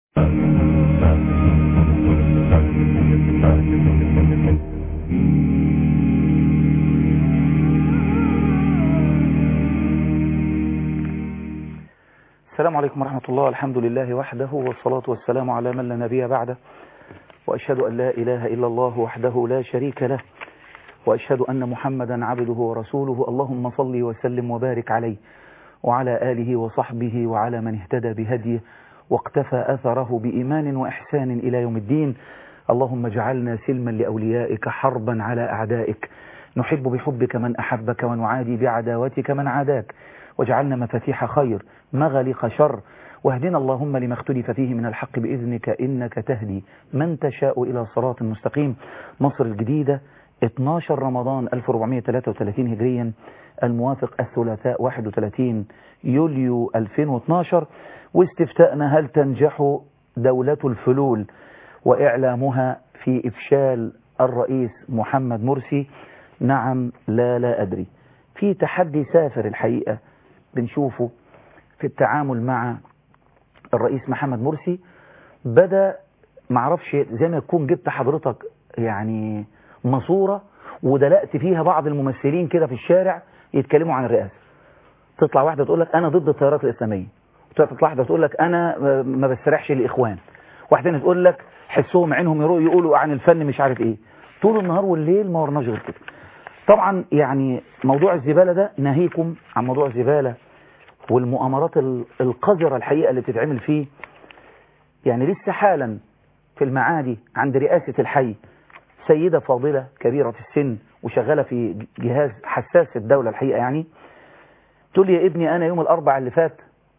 السلام عليكم ورحمة الله الحمد لله وحده والصلاة والسلام على من لا نبي بعده وأشهد أن لا إله إلا الله وحده لا شريك له وأشهد أن محمدا عبده ورسوله اللهم صل وسلم وبارك عليه وعلى آله وصحبه وعلى من اهتدى بهديه واقتفى أثره بإيمان وإحسان إلى يوم الدين اللهم اجعلنا سلما لأوليائك حربا على أعدائك نحب بحبك من أحبك ونعادي بعداوتك من عاداك واجعلنا مفاتيح خير مغلق شر واهدنا اللهم لما اختلف فيه من الحق بإذنك إنك تهدي من تشاء إلى صراط مستقيم مصر الجديدة 12 رمضان 1433 هجريا الموافق الثلاثاء 31 يوليو 2012 واستفتاءنا هل تنجح دولة الفلول وإعلامها في إفشال الرئيس محمد مرسي نعم لا لا أدري في تحدي سافر الحقيقة بنشوفه في التعامل مع الرئيس محمد مرسي بدأ معرفش زي ما يكون جبت حضرتك يعني مصورة ودلقت فيها بعض الممثلين كده في الشارع يتكلموا عن الرئاسة تطلع واحدة تقول لك أنا ضد التيارات الإسلامية تطلع واحدة تقول لك أنا ما بستريحش الإخوان واحدة تقول لك حسهم عينهم يقولوا عن الفن مش عارف إيه طول النهار والليل ما ورناش غير كده طبعا يعني موضوع الزبالة ده ناهيكم عن موضوع الزبالة والمؤامرات القذرة الحقيقة اللي بتتعمل فيه يعني لسه حالا في المعادي عند رئاسة الحي سيدة فاضلة كبيرة في السن وشغالة في جهاز حساس الدولة الحقيقة يعني تقول لي يا ابني أنا يوم الأربع اللي فات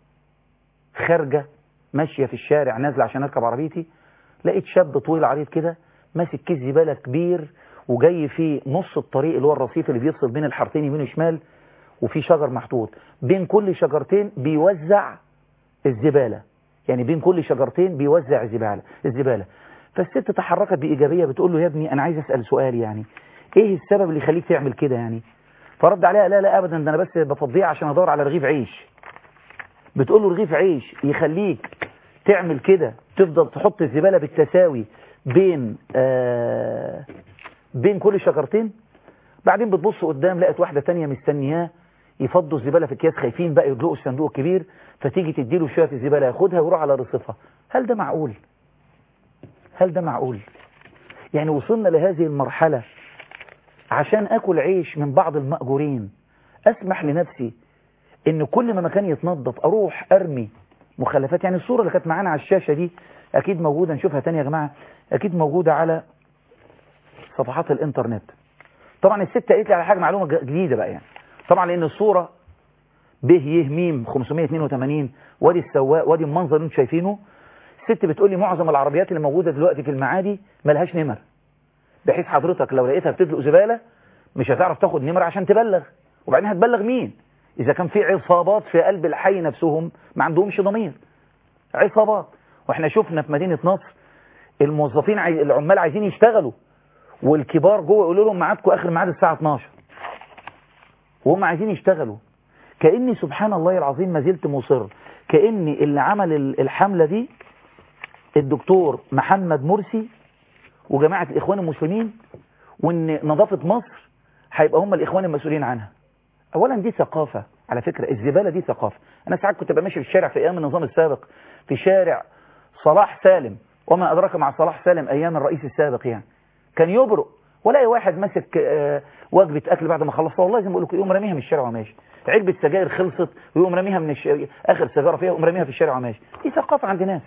خارجة ماشية في الشارع نازلة عشان أركب عربيتي لقيت شاب طويل عريض كده ماسك كيس زبالة كبير وجاي في نص الطريق اللي هو الرصيف اللي بيفصل بين الحارتين يمين وشمال وفي شجر محطوط بين كل شجرتين بيوزع الزبالة يعني بين كل شجرتين بيوزع الزبالة الزبالة فالست تحركت بإيجابية بتقول له يا ابني أنا عايز أسأل سؤال يعني إيه السبب اللي يخليك تعمل كده يعني فرد عليها لا لا أبدا ده أنا بس بفضيها عشان أدور على رغيف عيش بتقول له رغيف عيش يخليك تعمل كده تفضل تحط الزبالة بالتساوي بين آه بين كل شجرتين بعدين بتبص قدام لقت واحدة تانية مستنياه يفضوا الزبالة في اكياس خايفين بقى يدلقوا الصندوق الكبير فتيجي تديله شوية الزبالة ياخدها ويروح على رصيفها هل ده معقول هل ده معقول يعني وصلنا لهذه المرحلة عشان اكل عيش من بعض المأجورين اسمح لنفسي ان كل ما مكان يتنظف اروح ارمي مخلفات يعني الصورة اللي كانت معانا على الشاشة دي اكيد موجودة نشوفها تاني يا جماعة اكيد موجودة على صفحات الانترنت طبعا الست قالت لي على حاجة معلومة جديدة بقى يعني طبعا لان الصورة ب ي م 582 وادي السواق وادي المنظر اللي انتم شايفينه الست بتقول لي معظم العربيات اللي موجودة دلوقتي في المعادي ملهاش نمر بحيث حضرتك لو لقيتها بتدلق زبالة مش هتعرف تاخد نمر عشان تبلغ وبعدين هتبلغ مين اذا كان في عصابات في قلب الحي نفسهم ما عندهمش ضمير عصابات واحنا شفنا في مدينة نصر الموظفين عاي... العمال عايزين يشتغلوا والكبار جوه يقولوا لهم ميعادكم اخر ميعاد الساعه 12 وهم عايزين يشتغلوا كاني سبحان الله العظيم ما زلت مصر كاني اللي عمل الحمله دي الدكتور محمد مرسي وجماعه الاخوان المسلمين وان نظافه مصر هيبقى هم الاخوان المسؤولين عنها اولا دي ثقافه على فكره الزباله دي ثقافه انا ساعات كنت بمشي في الشارع في ايام النظام السابق في شارع صلاح سالم وما ادراك مع صلاح سالم ايام الرئيس السابق يعني كان يبرق ولاقي واحد ماسك آه وجبه اكل بعد ما خلصها والله زي ما بقول لكم يقوم راميها من الشارع وماشي علبه سجاير خلصت ويقوم راميها من الش... اخر سيجاره فيها ويقوم راميها في الشارع وماشي دي ثقافه عند ناس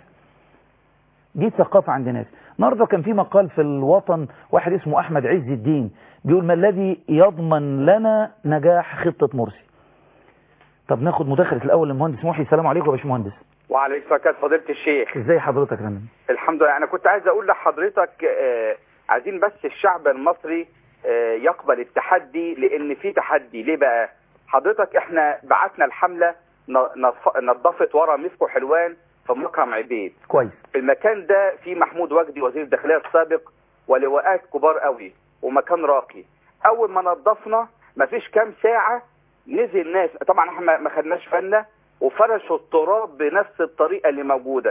دي ثقافه عند ناس النهارده كان في مقال في الوطن واحد اسمه احمد عز الدين بيقول ما الذي يضمن لنا نجاح خطه مرسي طب ناخد مداخله الاول للمهندس محي السلام عليكم يا باشمهندس وعليكم السلام فضيله الشيخ ازاي حضرتك يا فندم الحمد لله انا كنت عايز اقول لحضرتك آه عايزين بس الشعب المصري يقبل التحدي لان في تحدي ليه بقى حضرتك احنا بعتنا الحملة نظفت ورا مسكو حلوان في مكرم عبيد كويس في المكان ده في محمود وجدي وزير الداخلية السابق ولواءات كبار قوي ومكان راقي اول ما نظفنا مفيش كام ساعة نزل ناس طبعا احنا ما خدناش فنة وفرشوا التراب بنفس الطريقة اللي موجودة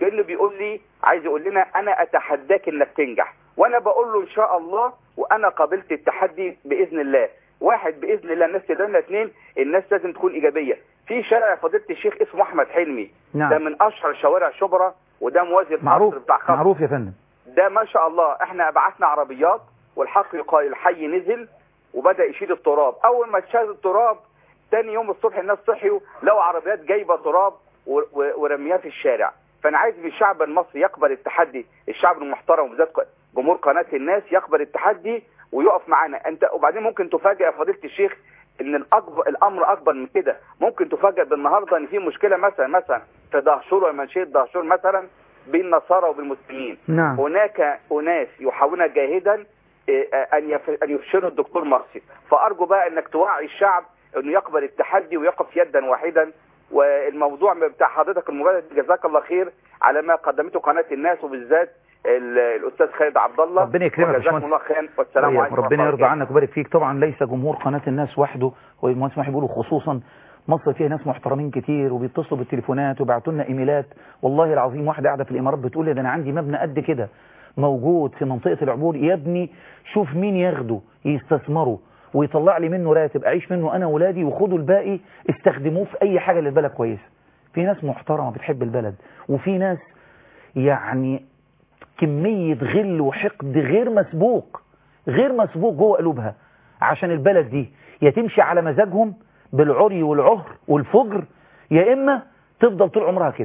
كانه بيقول لي عايز يقول لنا انا اتحداك انك تنجح وانا بقول له ان شاء الله وانا قابلت التحدي باذن الله واحد باذن الله الناس تدلنا اثنين الناس لازم تكون ايجابيه في شارع فضيله الشيخ اسمه احمد حلمي نعم. ده من اشهر شوارع شبرا وده موازي معروف القصر بتاع خمسة. معروف يا فندم ده ما شاء الله احنا بعثنا عربيات والحق يقال الحي نزل وبدا يشيل التراب اول ما اتشال التراب تاني يوم الصبح الناس صحيوا لقوا عربيات جايبه تراب و- و- ورمياه في الشارع فانا عايز من الشعب المصري يقبل التحدي الشعب المحترم وبالذات ق- جمهور قناه الناس يقبل التحدي ويقف معانا انت وبعدين ممكن تفاجئ يا فضيله الشيخ ان الاكبر الامر اكبر من كده ممكن تفاجئ بالنهارده ان في مشكله مثلا مثلا في دهشور ومنشيه دهشور مثلا بين النصارى وبالمسلمين نعم هناك أناس يحاولون جاهدا إيه، أن يف- أن يفشلوا الدكتور مرسي فأرجو بقى أنك توعي الشعب أنه يقبل التحدي ويقف يدا واحدا والموضوع بتاع حضرتك المبادرة دي جزاك الله خير على ما قدمته قناة الناس وبالذات ال- الأستاذ خالد عبد الله ربنا يكرمك يا وجزاكم باشمهندس. الله خير والسلام طيب، عليكم ورحمة ربنا الله يرضى وبركاته. عنك ويبارك فيك طبعا ليس جمهور قناة الناس وحده والمهندس محي بيقولوا خصوصا مصر فيها ناس محترمين كتير وبيتصلوا بالتليفونات وبيبعتوا لنا ايميلات والله العظيم واحده قاعده في الامارات بتقول لي ده انا عندي مبنى قد كده موجود في منطقه العبور يا ابني شوف مين ياخده يستثمره ويطلع لي منه راتب اعيش منه انا واولادي وخدوا الباقي استخدموه في اي حاجه للبلد كويسه في ناس محترمه بتحب البلد وفي ناس يعني كمية غل وحقد غير مسبوق غير مسبوق جوه قلوبها عشان البلد دي يا تمشي على مزاجهم بالعري والعهر والفجر يا إما تفضل طول عمرها كده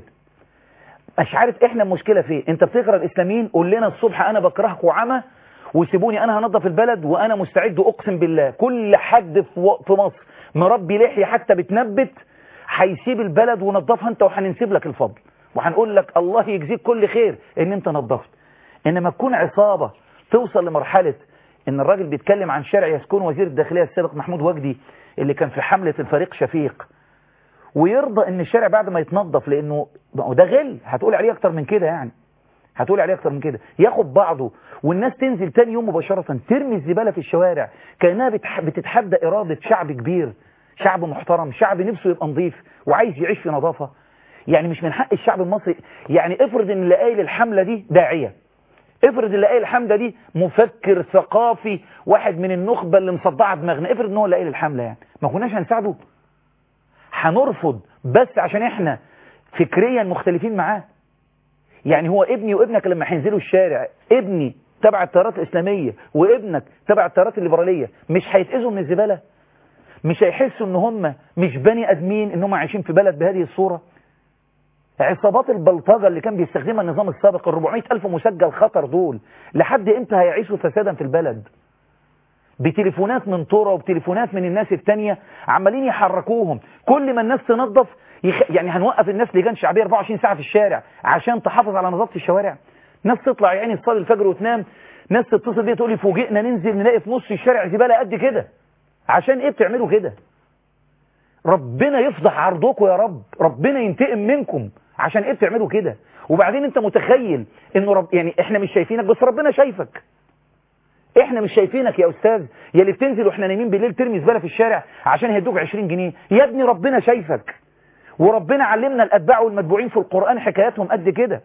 مش عارف احنا المشكلة فين انت بتكره الاسلاميين قول لنا الصبح انا بكرهكم عمى وسيبوني انا هنظف البلد وانا مستعد اقسم بالله كل حد في و- في مصر مربي لحية حتى بتنبت هيسيب البلد ونظفها انت وهننسيب لك الفضل وهنقول لك الله يجزيك كل خير ان انت نظفت انما تكون عصابة توصل لمرحلة ان الراجل بيتكلم عن شارع يسكن وزير الداخلية السابق محمود وجدي اللي كان في حملة الفريق شفيق ويرضى ان الشارع بعد ما يتنظف لانه ما هو ده غل هتقول عليه اكتر من كده يعني هتقول عليه اكتر من كده ياخد بعضه والناس تنزل تاني يوم مباشرة ترمي الزبالة في الشوارع كأنها بتح- بتتحدى إرادة شعب كبير شعب محترم شعب نفسه يبقى نظيف وعايز يعيش في نظافة يعني مش من حق الشعب المصري يعني افرض ان اللي قايل الحملة دي داعية افرض اللي قايل الحملة دي مفكر ثقافي واحد من النخبة اللي مصدعة دماغنا افرض ان هو اللي قايل الحملة يعني ما كناش هنساعده هنرفض بس عشان احنا فكريا مختلفين معاه يعني هو ابني وابنك لما هينزلوا الشارع ابني تبع التيارات الإسلامية وابنك تبع التيارات الليبرالية مش هيتأذوا من الزبالة مش هيحسوا ان هم مش بني ادمين ان هم عايشين في بلد بهذه الصورة عصابات البلطجة اللي كان بيستخدمها النظام السابق ال 400 ألف مسجل خطر دول لحد امتى هيعيشوا فسادا في البلد بتليفونات من طرة وبتليفونات من الناس التانية عمالين يحركوهم كل ما الناس تنظف يخ... يعني هنوقف الناس لجان شعبية 24 ساعة في الشارع عشان تحافظ على نظافة الشوارع ناس تطلع يعني تصلي الفجر وتنام ناس تتصل بيا تقول لي فوجئنا ننزل نلاقي في نص الشارع زبالة قد كده عشان ايه بتعملوا كده ربنا يفضح عرضكم يا رب ربنا ينتقم منكم عشان ايه بتعملوا كده وبعدين انت متخيل انه رب يعني احنا مش شايفينك بس ربنا شايفك احنا مش شايفينك يا استاذ يا اللي بتنزل واحنا نايمين بالليل ترمي زباله في الشارع عشان هيدوك 20 جنيه يا ابني ربنا شايفك وربنا علمنا الاتباع والمتبوعين في القران حكاياتهم قد كده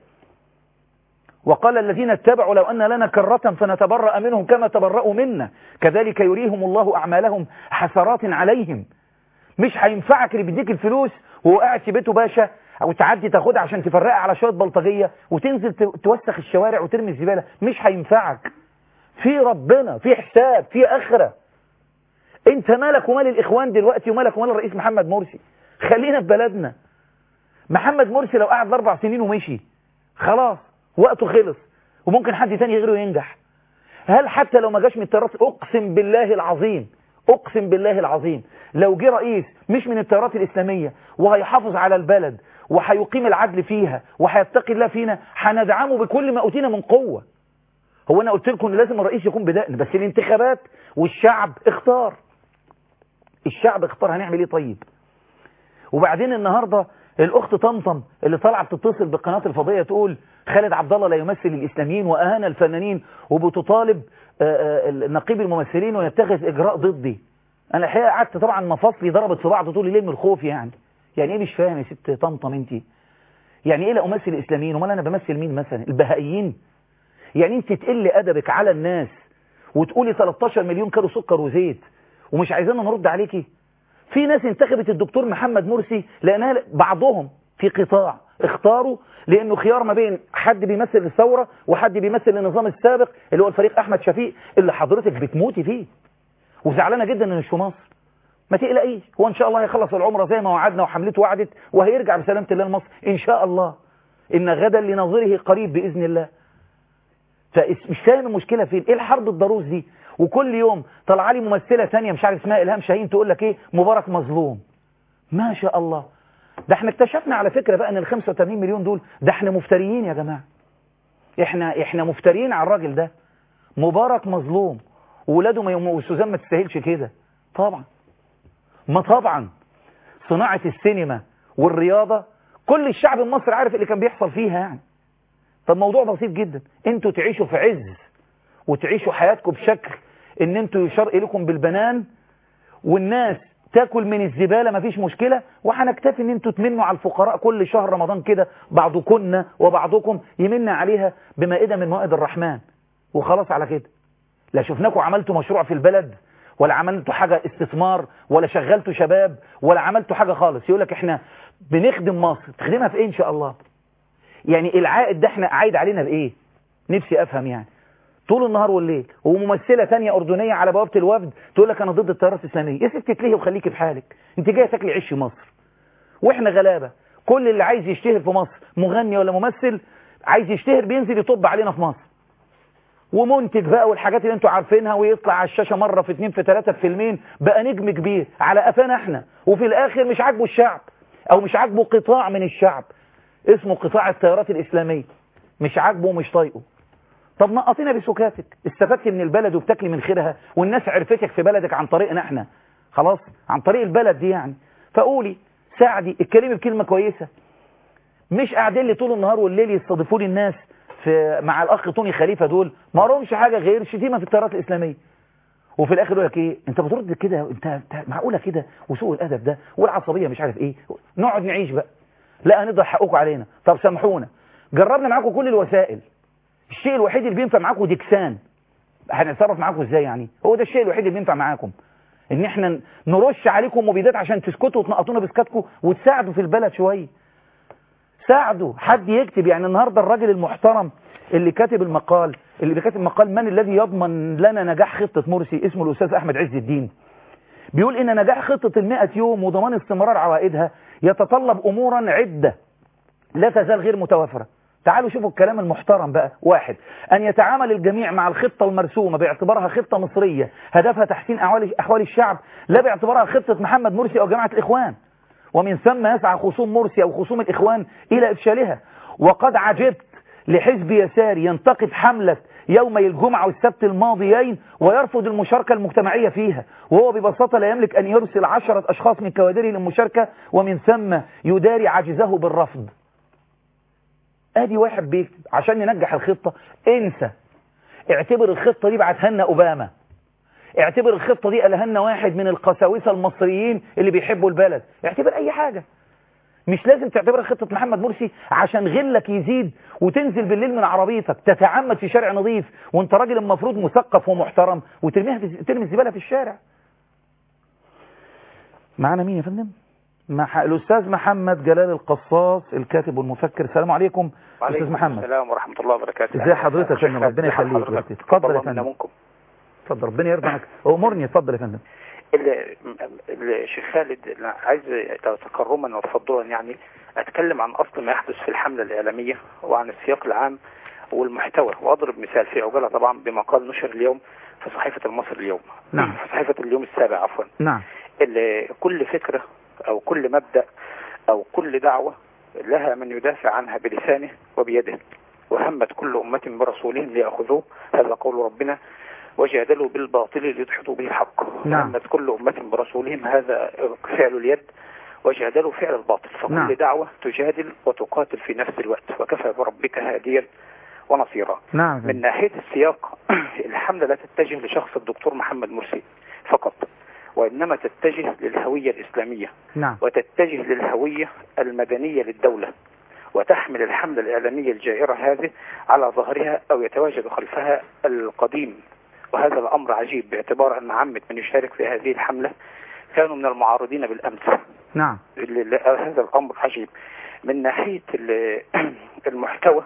وقال الذين اتبعوا لو أن لنا كرة فنتبرأ منهم كما تبرأوا منا كذلك يريهم الله أعمالهم حسرات عليهم مش هينفعك اللي بيديك الفلوس وهو قاعد في بيته باشا او تعدي تاخدها عشان تفرقها على شويه بلطجيه وتنزل ت- توسخ الشوارع وترمي الزباله مش هينفعك في ربنا في حساب في اخره انت مالك ومال الاخوان دلوقتي ومالك ومال الرئيس محمد مرسي خلينا في بلدنا محمد مرسي لو قعد اربع سنين ومشي خلاص وقته خلص وممكن حد تاني غيره ينجح هل حتى لو ما جاش من التيارات اقسم بالله العظيم اقسم بالله العظيم لو جه رئيس مش من التيارات الاسلاميه وهيحافظ على البلد وهيقيم العدل فيها وهيتقي الله فينا هندعمه بكل ما اوتينا من قوه هو انا قلت لكم ان لازم الرئيس يكون بدقن بس الانتخابات والشعب اختار الشعب اختار هنعمل ايه طيب وبعدين النهارده الاخت طمطم اللي طالعه بتتصل بالقناه الفضائيه تقول خالد عبد الله لا يمثل الاسلاميين واهان الفنانين وبتطالب آه، آه، نقيب الممثلين ويتخذ اجراء ضدي انا الحقيقه قعدت طبعا مفاصلي ضربت في بعض طول الليل من الخوف يعني يعني ايه مش فاهم يا ست طمطم انت يعني ايه لا امثل الاسلاميين امال انا بمثل مين مثلا البهائيين يعني انت تقل ادبك على الناس وتقولي 13 مليون كيلو سكر وزيت ومش عايزانا نرد عليكي في ناس انتخبت الدكتور محمد مرسي لانها بعضهم في قطاع اختاروا لانه خيار ما بين حد بيمثل الثوره وحد بيمثل النظام السابق اللي هو الفريق احمد شفيق اللي حضرتك بتموتي فيه وزعلانه جدا انه مش في مصر ما تقلقيش هو ان شاء الله هيخلص العمره زي ما وعدنا وحملته وعدت وهيرجع بسلامه الله لمصر ان شاء الله ان غدا لنظيره قريب باذن الله فمش فاهم المشكله فين ايه الحرب الضروس دي وكل يوم طلع لي ممثله ثانيه مش عارف اسمها الهام شاهين تقول لك ايه مبارك مظلوم ما شاء الله ده احنا اكتشفنا على فكره بقى ان ال 85 مليون دول ده احنا مفتريين يا جماعه احنا احنا مفتريين على الراجل ده مبارك مظلوم وولاده ما يمو وسوزان ما تستاهلش كده طبعا ما طبعا صناعه السينما والرياضه كل الشعب المصري عارف اللي كان بيحصل فيها يعني فالموضوع بسيط جدا انتوا تعيشوا في عز وتعيشوا حياتكم بشكل ان انتوا يشار اليكم بالبنان والناس تاكل من الزبالة مفيش مشكلة وهنكتفي ان انتوا تمنوا على الفقراء كل شهر رمضان كده بعضكن وبعضكم يمن عليها بمائدة من موائد الرحمن وخلاص على كده لا شفناكم عملتوا مشروع في البلد ولا عملتوا حاجة استثمار ولا شغلتوا شباب ولا عملتوا حاجة خالص يقول لك احنا بنخدم مصر تخدمها في ايه ان شاء الله يعني العائد ده احنا عايد علينا بايه نفسي افهم يعني طول النهار والليل وممثله ثانيه اردنيه على بوابه الوفد تقول لك انا ضد التيارات الاسلاميه يا ست تلهي وخليكي في حالك انت جايه تاكلي عيش في مصر واحنا غلابه كل اللي عايز يشتهر في مصر مغني ولا ممثل عايز يشتهر بينزل يطب علينا في مصر ومنتج بقى والحاجات اللي انتوا عارفينها ويطلع على الشاشه مره في اتنين في ثلاثه في فيلمين بقى نجم كبير على قفانا احنا وفي الاخر مش عاجبه الشعب او مش عاجبه قطاع من الشعب اسمه قطاع التيارات الاسلاميه مش عاجبه ومش طايقه طب نقطينا بسكاتك استفدت من البلد وبتاكلي من خيرها والناس عرفتك في بلدك عن طريقنا احنا خلاص عن طريق البلد دي يعني فقولي ساعدي اتكلمي بكلمه كويسه مش قاعدين لي طول النهار والليل يستضيفوا لي الناس في مع الاخ طوني خليفه دول ما لهمش حاجه غير شتيمه في التيارات الاسلاميه وفي الاخر يقول لك ايه انت بترد كده انت, انت معقوله كده وسوء الادب ده والعصبيه مش عارف ايه نقعد نعيش بقى لا هنضع حقكم علينا طب سامحونا جربنا معاكم كل الوسائل الشيء الوحيد اللي بينفع معاكم ديكسان هنتصرف معاكم ازاي يعني هو ده الشيء الوحيد اللي بينفع معاكم ان احنا نرش عليكم مبيدات عشان تسكتوا وتنقطونا بسكاتكم وتساعدوا في البلد شويه ساعدوا حد يكتب يعني النهارده الراجل المحترم اللي كاتب المقال اللي كاتب مقال من الذي يضمن لنا نجاح خطه مرسي اسمه الاستاذ احمد عز الدين بيقول ان نجاح خطه ال يوم وضمان استمرار عوائدها يتطلب امورا عده لا تزال غير متوافره تعالوا شوفوا الكلام المحترم بقى واحد أن يتعامل الجميع مع الخطة المرسومة باعتبارها خطة مصرية هدفها تحسين أحوال أحوال الشعب لا باعتبارها خطة محمد مرسي أو جماعة الإخوان ومن ثم يسعى خصوم مرسي أو خصوم الإخوان إلى إفشالها وقد عجبت لحزب يساري ينتقد حملة يومي الجمعة والسبت الماضيين ويرفض المشاركة المجتمعية فيها وهو ببساطة لا يملك أن يرسل عشرة أشخاص من كوادره للمشاركة ومن ثم يداري عجزه بالرفض ادي واحد بيكتب عشان ننجح الخطة انسى اعتبر الخطة دي بعتها لنا اوباما اعتبر الخطة دي قالها لنا واحد من القساوسة المصريين اللي بيحبوا البلد اعتبر اي حاجة مش لازم تعتبر خطة محمد مرسي عشان غلك يزيد وتنزل بالليل من عربيتك تتعمد في شارع نظيف وانت راجل المفروض مثقف ومحترم وترميها في ترمي الزبالة في الشارع معانا مين يا فندم مح... الأستاذ محمد جلال القصاص الكاتب والمفكر السلام عليكم أستاذ محمد السلام ورحمة الله وبركاته ازي حضرتك يا فندم ربنا يخليك اتفضل يا فندم ممكن اتفضل ربنا يرضى عنك امرني اتفضل يا فندم الشيخ خالد عايز تكرما وتفضلا يعني اتكلم عن اصل ما يحدث في الحملة الاعلامية وعن السياق العام والمحتوى واضرب مثال في عجالة طبعا بمقال نشر اليوم في صحيفة المصري اليوم نعم في صحيفة اليوم السابع عفوا نعم اللي كل فكرة او كل مبدأ او كل دعوة لها من يدافع عنها بلسانه وبيده وهمت كل أمة برسولهم ليأخذوه هذا قول ربنا وجادلوا بالباطل ليدحضوا به الحق نعم. همت كل أمة برسولهم هذا فعل اليد وجادلوا فعل الباطل فكل نعم. دعوة تجادل وتقاتل في نفس الوقت وكفى بربك هاديا ونصيرا نعم يا من فندم. ناحية السياق الحملة لا تتجه لشخص الدكتور محمد مرسي فقط وإنما تتجه للهوية الإسلامية نعم وتتجه للهوية المدنية للدولة وتحمل الحملة الإعلامية الجائرة هذه على ظهرها أو يتواجد خلفها القديم وهذا الأمر عجيب باعتبار أن عامة من يشارك في هذه الحملة كانوا من المعارضين بالأمس نعم ال- ال- هذا الأمر عجيب من ناحية ال- المحتوى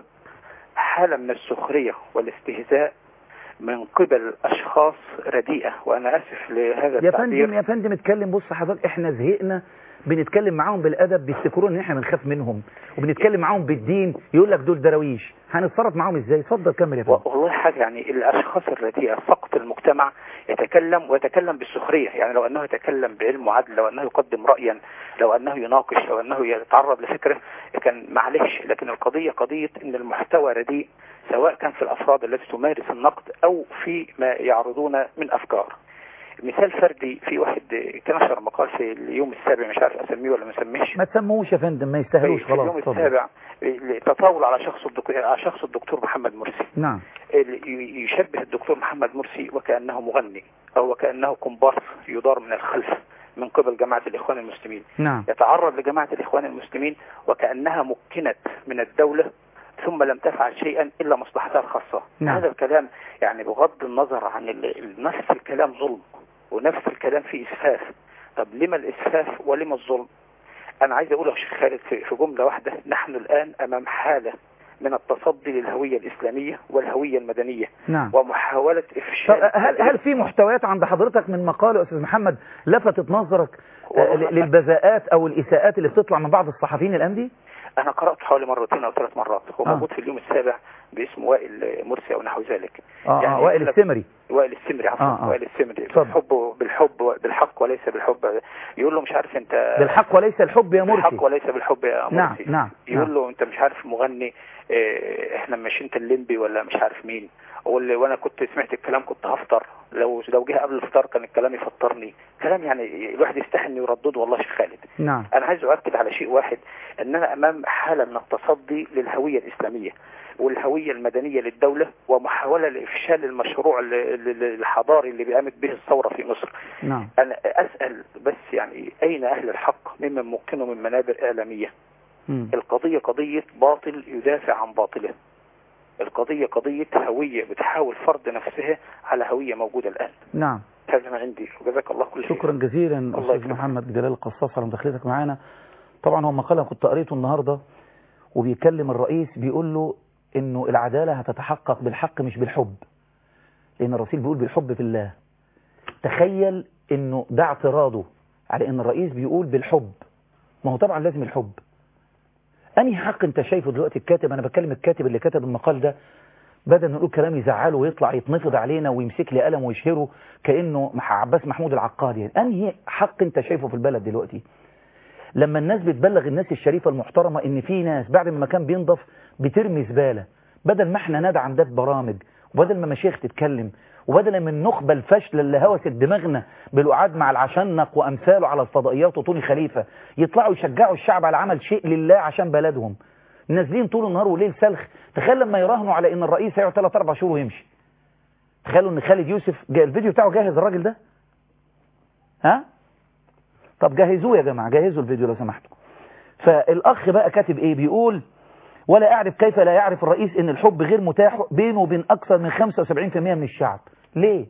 حالة من السخرية والاستهزاء من قبل أشخاص رديئة وأنا آسف لهذا يا التعبير فندم يا فندم اتكلم بص حضرتك احنا زهقنا بنتكلم معاهم بالادب بيفتكروا ان احنا بنخاف منهم وبنتكلم معاهم بالدين يقول لك دول دراويش هنتصرف معاهم ازاي اتفضل كمل يا فندم والله حاجة يعني الأشخاص الرديئة سقط المجتمع يتكلم ويتكلم بالسخرية يعني لو أنه يتكلم بعلم وعدل لو أنه يقدم رأيا لو أنه يناقش لو أنه يتعرض لفكرة كان معلش لكن القضية قضية أن المحتوى رديء سواء كان في الأفراد التي تمارس النقد أو في ما يعرضون من أفكار مثال فردي في واحد كان نشر مقال في اليوم السابع مش عارف اسميه ولا ما اسميش ما تسموش يا فندم ما يستاهلوش في خلاص اليوم اتفضل السابع تطاول على شخص الدكتور على شخص الدكتور محمد مرسي نعم ال- يشبه الدكتور محمد مرسي وكأنه مغني أو وكأنه كومبارس يدار من الخلف من قبل جماعة الإخوان المسلمين نعم يتعرض لجماعة الإخوان المسلمين وكأنها مكنت من الدولة ثم لم تفعل شيئا إلا مصلحتها الخاصة نعم. هذا الكلام يعني بغض النظر عن ال- ال- نفس الكلام ظلم ونفس الكلام فيه إسفاف طب لما الإسفاف ولما الظلم أنا عايز أقول يا شيخ خالد في في جملة واحدة نحن الآن أمام حالة من التصدي للهوية الإسلامية والهوية المدنية نعم ومحاولة طب إفشال هل هل في محتويات عند حضرتك من مقال يا استاذ محمد لفتت نظرك آه، والله ل- للبذاءات او الاساءات اللي بتطلع من بعض الصحفيين الان دي أنا قرأت حوالي مرتين أو ثلاث مرات هو آه. موجود في اليوم السابع باسم وائل مرسي أو نحو ذلك اه يعني اه وائل يقول لك- السمري وائل السمري عفوا آه، آه. وائل السمري اتفضل. بالحب بالحب بالحق وليس بالحب يقول له مش عارف انت بالحق وليس الحب يا مرسي بالحق وليس بالحب يا مرسي نعم نعم يقول نعم. له انت مش عارف مغني اه، احنا مش انت الليمبي ولا مش عارف مين واللي وانا كنت سمعت الكلام كنت هفطر لو لو جه قبل الفطار كان الكلام يفطرني كلام يعني الواحد يستحي انه يردده والله يا شيخ خالد نعم انا عايز اؤكد على شيء واحد اننا امام حاله من التصدي للهويه الاسلاميه والهويه المدنيه للدوله ومحاوله لافشال المشروع ال- ال- الحضاري اللي قامت به الثوره في مصر نعم انا اسال بس يعني اين اهل الحق ممن مكنوا من منابر اعلاميه مم. القضيه قضيه باطل يدافع عن باطله القضيه قضيه هويه بتحاول فرض نفسها على هويه موجوده الان نعم هذا ما عندي وجزاك الله كل خير شكرا جزيلا الله استاذ يكرمك. محمد جلال القصاص على مداخلتك معانا طبعا هو مقاله كنت قريته النهارده وبيكلم الرئيس بيقول له انه العداله هتتحقق بالحق مش بالحب لان الرسول بيقول بالحب في الله تخيل انه ده اعتراضه على ان الرئيس بيقول بالحب ما هو طبعا لازم الحب انهي حق انت شايفه دلوقتي الكاتب انا بكلم الكاتب اللي كتب المقال ده بدل ما نقول كلام يزعله ويطلع يتنفض علينا ويمسك لي قلم ويشهره كانه مح- عباس محمود العقاد يعني انهي حق انت شايفه في البلد دلوقتي لما الناس بتبلغ الناس الشريفه المحترمه ان في ناس بعد ما المكان بينضف بترمي زباله بدل ما احنا ندعم ده في برامج وبدل ما مشايخ تتكلم وبدل من النخبه الفاشله اللي هوست دماغنا بالقعاد مع العشنق وامثاله على الفضائيات وطوني خليفه يطلعوا يشجعوا الشعب على عمل شيء لله عشان بلدهم نازلين طول النهار وليل سلخ تخيل لما يراهنوا على ان الرئيس هيقعد 3 4 شهور ويمشي تخيلوا ان خالد يوسف جا الفيديو بتاعه جاهز الراجل ده ها طب جهزوه يا جماعه جهزوا الفيديو لو سمحتوا فالاخ بقى كاتب ايه بيقول ولا اعرف كيف لا يعرف الرئيس ان الحب غير متاح بينه وبين اكثر من 75% من الشعب ليه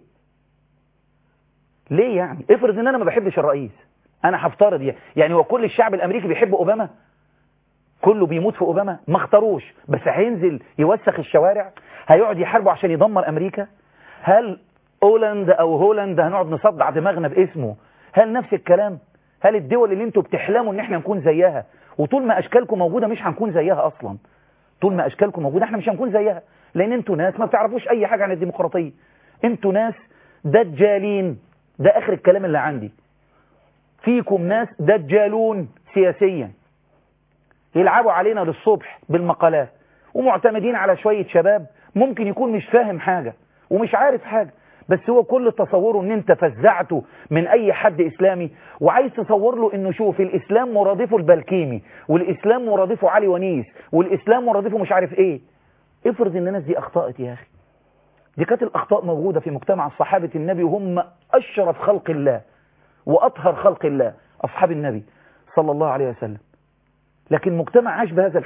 ليه يعني افرض ان انا ما بحبش الرئيس انا هفترض يعني يعني هو كل الشعب الامريكي بيحب اوباما كله بيموت في اوباما ما اختاروش بس هينزل يوسخ الشوارع هيقعد يحاربوا عشان يدمر امريكا هل اولندا او هولندا هنقعد نصدع دماغنا باسمه هل نفس الكلام هل الدول اللي انتوا بتحلموا ان احنا نكون زيها وطول ما اشكالكم موجوده مش هنكون زيها اصلا طول ما اشكالكم موجوده احنا مش هنكون زيها لان انتوا ناس ما بتعرفوش اي حاجه عن الديمقراطيه انتوا ناس دجالين ده اخر الكلام اللي عندي فيكم ناس دجالون سياسيا يلعبوا علينا للصبح بالمقالات ومعتمدين على شوية شباب ممكن يكون مش فاهم حاجة ومش عارف حاجة بس هو كل تصوره ان انت فزعته من اي حد اسلامي وعايز تصور له انه شوف الاسلام مرادفه البلكيمي والاسلام مرادفه علي ونيس والاسلام مرادفه مش عارف ايه افرض ان الناس دي اخطأت يا اخي دي كانت الاخطاء موجودة في مجتمع صحابة النبي وهم اشرف خلق الله واطهر خلق الله اصحاب النبي صلى الله عليه وسلم لكن مجتمع عاش بهذا الحب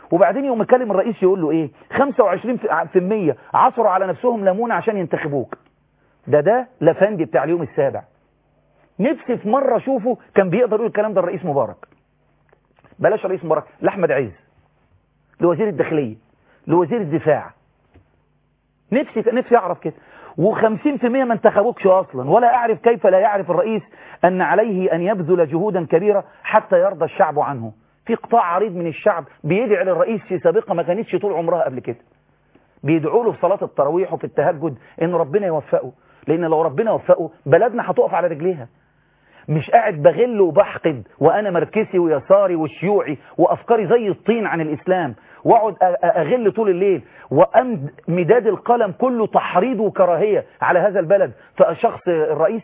وبعدين يقوم يكلم الرئيس يقول له ايه 25% عصروا على نفسهم ليمونه عشان ينتخبوك ده ده لفندي بتاع اليوم السابع نفسي في مرة اشوفه كان بيقدر يقول الكلام ده الرئيس مبارك بلاش الرئيس مبارك لأحمد عز لوزير الداخلية لوزير الدفاع نفسي نفسي اعرف كده و50% ما انتخبوكش اصلا ولا اعرف كيف لا يعرف الرئيس ان عليه ان يبذل جهودا كبيرة حتى يرضى الشعب عنه في قطاع عريض من الشعب بيدعي للرئيس في سابقة ما كانتش طول عمرها قبل كده بيدعوا له في صلاة التراويح وفي التهجد ان ربنا يوفقه لان لو ربنا وفقه بلدنا هتقف على رجليها مش قاعد بغل وبحقد وانا مركزي ويساري وشيوعي وافكاري زي الطين عن الاسلام واقعد اغل طول الليل وامد مداد القلم كله تحريض وكراهيه على هذا البلد فشخص الرئيس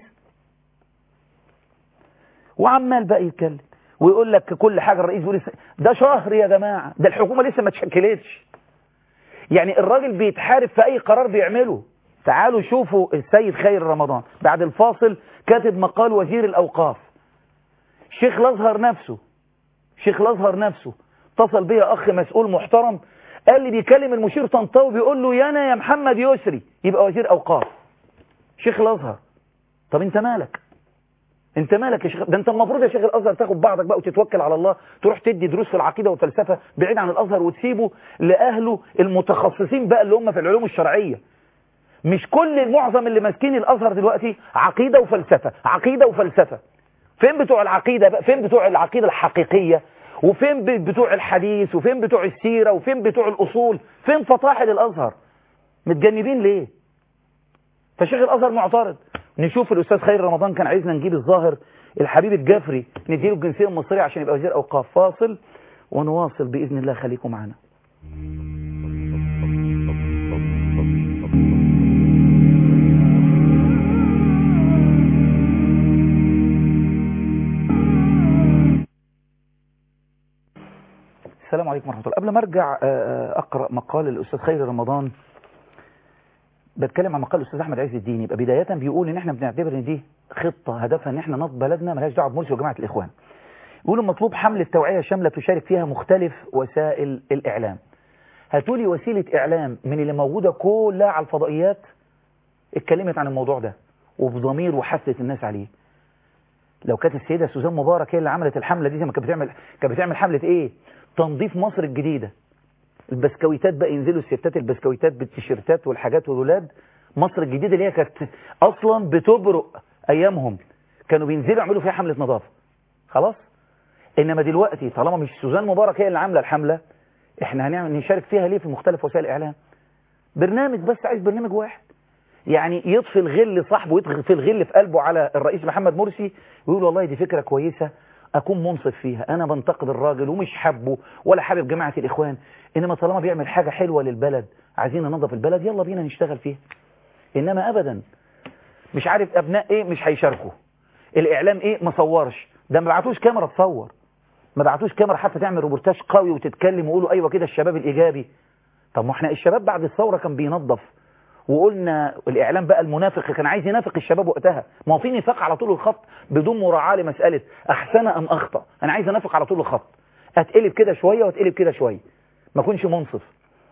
وعمال بقى يتكلم ويقول لك كل حاجه الرئيس يقول ده شهر يا جماعه ده الحكومه لسه ما اتشكلتش يعني الراجل بيتحارب في اي قرار بيعمله تعالوا شوفوا السيد خير رمضان بعد الفاصل كاتب مقال وزير الأوقاف شيخ الأزهر نفسه شيخ الأزهر نفسه اتصل بيا أخ مسؤول محترم قال لي بيكلم المشير طنطاوي بيقول له يانا يا محمد يسري يبقى وزير أوقاف شيخ الأزهر طب انت مالك انت مالك يا شيخ ده انت المفروض يا شيخ الازهر تاخد بعضك بقى وتتوكل على الله تروح تدي دروس في العقيده والفلسفه بعيد عن الازهر وتسيبه لاهله المتخصصين بقى اللي هم في العلوم الشرعيه مش كل المعظم اللي ماسكين الازهر دلوقتي عقيده وفلسفه عقيده وفلسفه فين بتوع العقيده بقى فين بتوع العقيده الحقيقيه وفين بتوع الحديث وفين بتوع السيره وفين بتوع الاصول فين فطاحل الازهر متجنبين ليه فشيخ الازهر معترض نشوف الاستاذ خير رمضان كان عايزنا نجيب الظاهر الحبيب الجفري نديله الجنسيه المصريه عشان يبقى وزير اوقاف فاصل ونواصل باذن الله خليكم معنا السلام عليكم ورحمة الله قبل ما ارجع اقرأ مقال الاستاذ خير رمضان بتكلم عن مقال الاستاذ احمد عز الدين يبقى بداية بيقول ان احنا بنعتبر ان دي خطة هدفها ان احنا نض بلدنا ملهاش دعوه بمرسي وجماعة الاخوان يقولوا مطلوب حملة توعية شاملة تشارك فيها مختلف وسائل الاعلام هاتولي وسيلة اعلام من اللي موجودة كلها على الفضائيات اتكلمت عن الموضوع ده وبضمير وحثت الناس عليه لو كانت السيدة سوزان مبارك هي اللي عملت الحملة دي زي ما كانت بتعمل كانت بتعمل حملة ايه تنظيف مصر الجديدة البسكويتات بقى ينزلوا الستات البسكويتات بالتيشيرتات والحاجات والولاد مصر الجديدة اللي هي كانت اصلا بتبرق ايامهم كانوا بينزلوا يعملوا فيها حملة نظافة خلاص انما دلوقتي طالما مش سوزان مبارك هي اللي عاملة الحملة احنا هنعمل نشارك فيها ليه في مختلف وسائل الاعلام برنامج بس عايز برنامج واحد يعني يطفي الغل صاحبه يطفي الغل في قلبه على الرئيس محمد مرسي ويقول والله دي فكرة كويسة أكون منصف فيها أنا بنتقد الراجل ومش حبه ولا حابب جماعة الإخوان إنما طالما بيعمل حاجة حلوة للبلد عايزين ننظف البلد يلا بينا نشتغل فيها إنما أبدا مش عارف أبناء إيه مش هيشاركوا الإعلام إيه ما صورش ده ما بعتوش كاميرا تصور ما بعتوش كاميرا حتى تعمل روبورتاج قوي وتتكلم ويقولوا أيوة كده الشباب الإيجابي طب ما احنا الشباب بعد الثورة كان بينظف وقلنا الإعلام بقى المنافق كان عايز ينافق الشباب وقتها ما هو في نفاق على طول الخط بدون مراعاة لمسألة أحسن أم أخطأ أنا عايز أنافق على طول الخط أتقلب كده شوية وأتقلب كده شوية ما أكونش منصف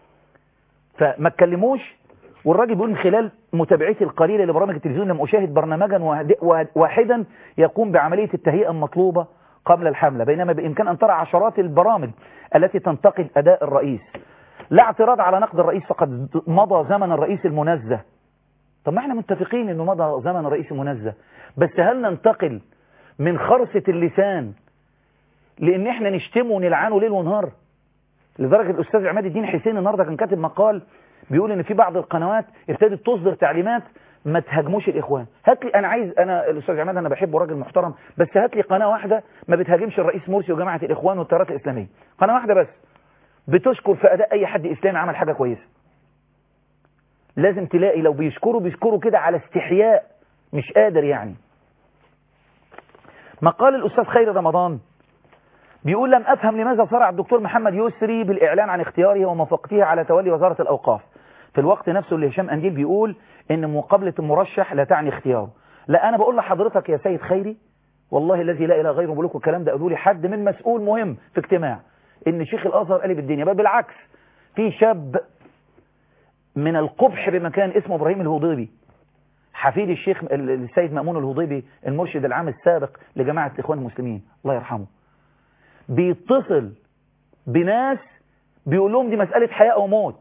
فما اتكلموش والراجل بيقول من خلال متابعتي القليلة لبرامج التلفزيون لم أشاهد برنامجا واحدا يقوم بعملية التهيئة المطلوبة قبل الحملة بينما بإمكان أن ترى عشرات البرامج التي تنتقد أداء الرئيس لا اعتراض على نقد الرئيس فقد مضى زمن الرئيس المنزه طب ما احنا متفقين انه مضى زمن الرئيس المنزه بس هل ننتقل من خرصة اللسان لان احنا نشتمه ونلعنه ليل ونهار لدرجة الاستاذ عماد الدين حسين النهارده كان كاتب مقال بيقول ان في بعض القنوات ابتدت تصدر تعليمات ما تهاجموش الاخوان هات لي انا عايز انا الاستاذ عماد انا بحبه راجل محترم بس هات لي قناه واحده ما بتهاجمش الرئيس مرسي وجماعه الاخوان والتيارات الاسلاميه قناه واحده بس بتشكر في أداء أي حد إسلامي عمل حاجة كويسة لازم تلاقي لو بيشكروا بيشكروا كده على استحياء مش قادر يعني مقال الأستاذ خير رمضان بيقول لم أفهم لماذا صرع الدكتور محمد يسري بالإعلان عن اختياره وموافقته على تولي وزارة الأوقاف في الوقت نفسه اللي هشام أنديل بيقول إن مقابلة المرشح لا تعني اختياره لا أنا بقول لحضرتك يا سيد خيري والله الذي لا إله غيره بقول لكم الكلام ده قالوا لي حد من مسؤول مهم في اجتماع ان شيخ الازهر قلب الدنيا بل بالعكس في شاب من القبح بمكان اسمه ابراهيم الهضيبي حفيد الشيخ السيد مأمون الهضيبي المرشد العام السابق لجماعة الإخوان المسلمين الله يرحمه بيتصل بناس بيقول لهم دي مسألة حياة أو موت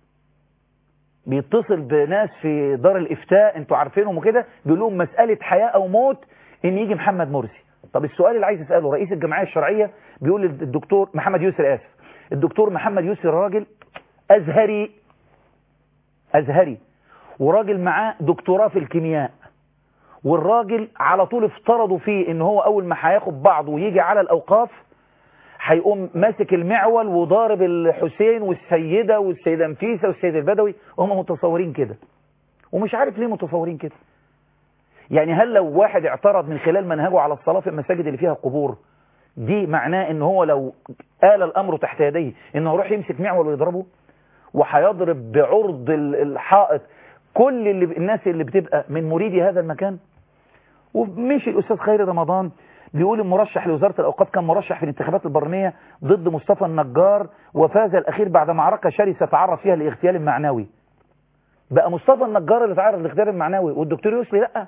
بيتصل بناس في دار الإفتاء انتوا عارفينهم وكده بيقول لهم مسألة حياة أو موت إن يجي محمد مرسي طب السؤال اللي عايز أسأله رئيس الجمعية الشرعية بيقول للدكتور محمد يسر آسف الدكتور محمد يسر راجل أزهري أزهري وراجل معاه دكتوراه في الكيمياء والراجل على طول افترضوا فيه ان هو اول ما هياخد بعضه ويجي على الاوقاف هيقوم ماسك المعول وضارب الحسين والسيدة والسيدة نفيسة والسيد البدوي وهم متصورين كده ومش عارف ليه متصورين كده يعني هل لو واحد اعترض من خلال منهجه على الصلاة في المساجد اللي فيها قبور دي معناه ان هو لو آل الامر تحت يديه انه يروح يمسك معول ويضربه وهيضرب بعرض الحائط كل اللي الناس اللي بتبقى من مريدي هذا المكان ومشي الأستاذ خيري رمضان بيقول المرشح لوزارة الأوقاف كان مرشح في الانتخابات البرلمانية ضد مصطفى النجار وفاز الأخير بعد معركة شرسة تعرض فيها لاغتيال المعنوي بقى مصطفى النجار اللي تعرض للاغتيال المعنوي والدكتور يسري لا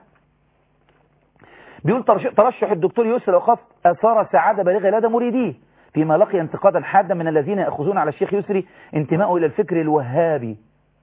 بيقول ترشح الدكتور يسري الأوقاف أثار سعادة بالغة لدى مريديه فيما لقي انتقادا حادا من الذين يأخذون على الشيخ يسري انتمائه إلى الفكر الوهابي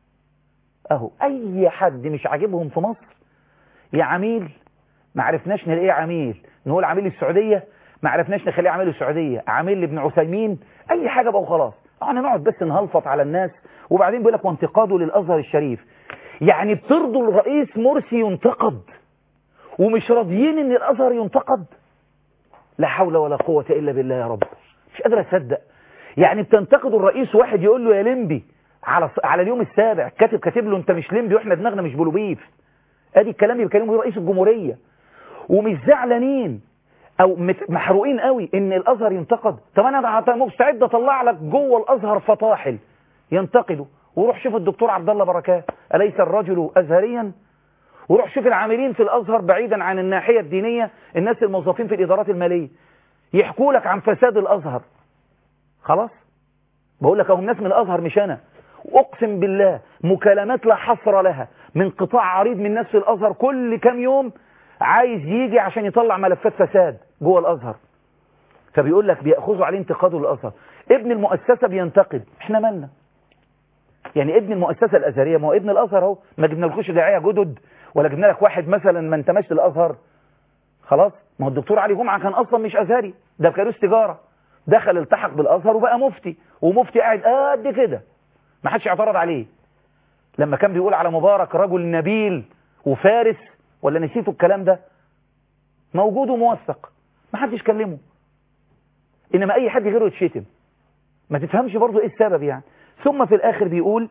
اهو اي حد مش عاجبهم في مصر يا عميل ما عرفناش نلاقيه عميل نقول عميل السعودية ما عرفناش نخليه عميل السعودية عميل لابن عثيمين اي حاجة بقى وخلاص احنا نقعد بس نهلفط على الناس وبعدين بيقول لك وانتقاده للازهر الشريف يعني بترضوا الرئيس مرسي ينتقد ومش راضيين ان الازهر ينتقد لا حول ولا قوة الا بالله يا رب مش قادر اصدق يعني بتنتقدوا الرئيس واحد يقول له يا لمبي على على اليوم السابع كاتب كاتب له انت مش لمبي واحنا دماغنا مش بلوبيف ادي الكلام اللي بيكلمه رئيس الجمهوريه ومش زعلانين او محروقين قوي ان الازهر ينتقد طب انا مستعد اطلع لك جوه الازهر فطاحل ينتقدوا وروح شوف الدكتور عبد الله بركات اليس الرجل ازهريا وروح شوف العاملين في الازهر بعيدا عن الناحيه الدينيه الناس الموظفين في الادارات الماليه يحكوا لك عن فساد الازهر خلاص بقول لك اهو الناس من الازهر مش انا اقسم بالله مكالمات لا حصر لها من قطاع عريض من الناس في الازهر كل كام يوم عايز يجي عشان يطلع ملفات فساد جوه الازهر فبيقول لك بياخذوا عليه انتقاده للازهر ابن المؤسسه بينتقد احنا مالنا يعني ابن المؤسسه الازهريه ما هو ابن الازهر اهو ما جبنالكوش داعيه جدد ولا جبنا لك واحد مثلا ما انتماش للازهر خلاص ما هو الدكتور علي جمعه كان اصلا مش ازهري ده بكالوريوس تجاره دخل التحق بالازهر وبقى مفتي ومفتي قاعد قد كده ما حدش اعترض عليه لما كان بيقول على مبارك رجل نبيل وفارس ولا نسيتوا الكلام ده موجود وموثق ما حدش كلمه انما اي حد غيره يتشتم ما تفهمش برضه ايه السبب يعني ثم في الاخر بيقول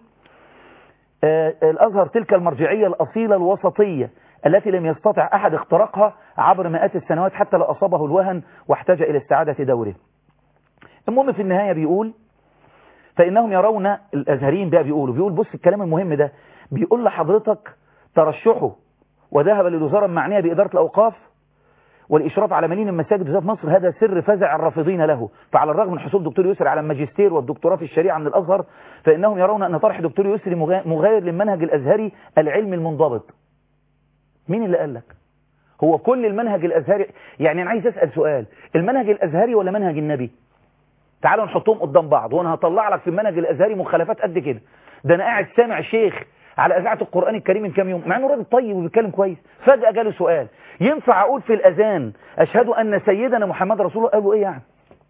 آه الازهر تلك المرجعية الاصيلة الوسطية التي لم يستطع احد اختراقها عبر مئات السنوات حتى لو اصابه الوهن واحتاج الى استعادة دوره المهم في النهاية بيقول فإنهم يرون الأزهريين بقى بيقولوا بيقول بص الكلام المهم ده بيقول لحضرتك ترشحه وذهب للوزارة المعنية بإدارة الأوقاف والإشراف على ملايين المساجد وزارة مصر هذا سر فزع الرافضين له فعلى الرغم من حصول دكتور يسري على الماجستير والدكتوراه في الشريعة من الأزهر فإنهم يرون أن طرح دكتور يسري مغاير للمنهج الأزهري العلمي المنضبط مين اللي قال لك هو كل المنهج الأزهري يعني أنا عايز أسأل سؤال المنهج الأزهري ولا منهج النبي تعالوا نحطهم قدام بعض وانا هطلع لك في المنهج الازهري مخالفات قد كده ده انا قاعد سامع شيخ على اذاعه القران الكريم من كام يوم مع انه راجل طيب وبيتكلم كويس فجاه جاله سؤال ينفع اقول في الاذان اشهد ان سيدنا محمد رسول الله قالوا ايه يعني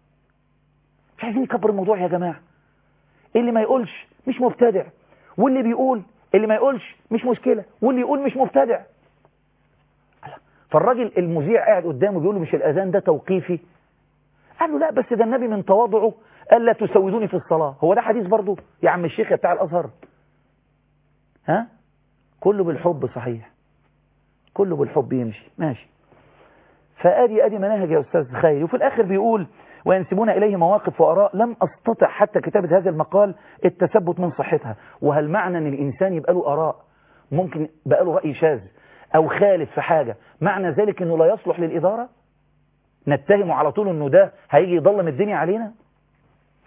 مش عايزين نكبر الموضوع يا جماعه اللي ما يقولش مش مبتدع واللي بيقول اللي ما يقولش مش مشكله واللي يقول مش مبتدع فالراجل المذيع قاعد قدامه بيقول له مش الاذان ده توقيفي قال له لا بس ده النبي من تواضعه قال لا تسودوني في الصلاة هو ده حديث برضه يا عم الشيخ يا بتاع الأزهر ها كله بالحب صحيح كله بالحب يمشي ماشي فادي ادي مناهج يا أستاذ خيري وفي الآخر بيقول وينسبون إليه مواقف وآراء لم أستطع حتى كتابة هذا المقال التثبت من صحتها وهل معنى أن الإنسان يبقى له آراء ممكن بقى له رأي شاذ أو خالف في حاجة معنى ذلك أنه لا يصلح للإدارة نتهمه على طول أنه ده هيجي يضلم الدنيا علينا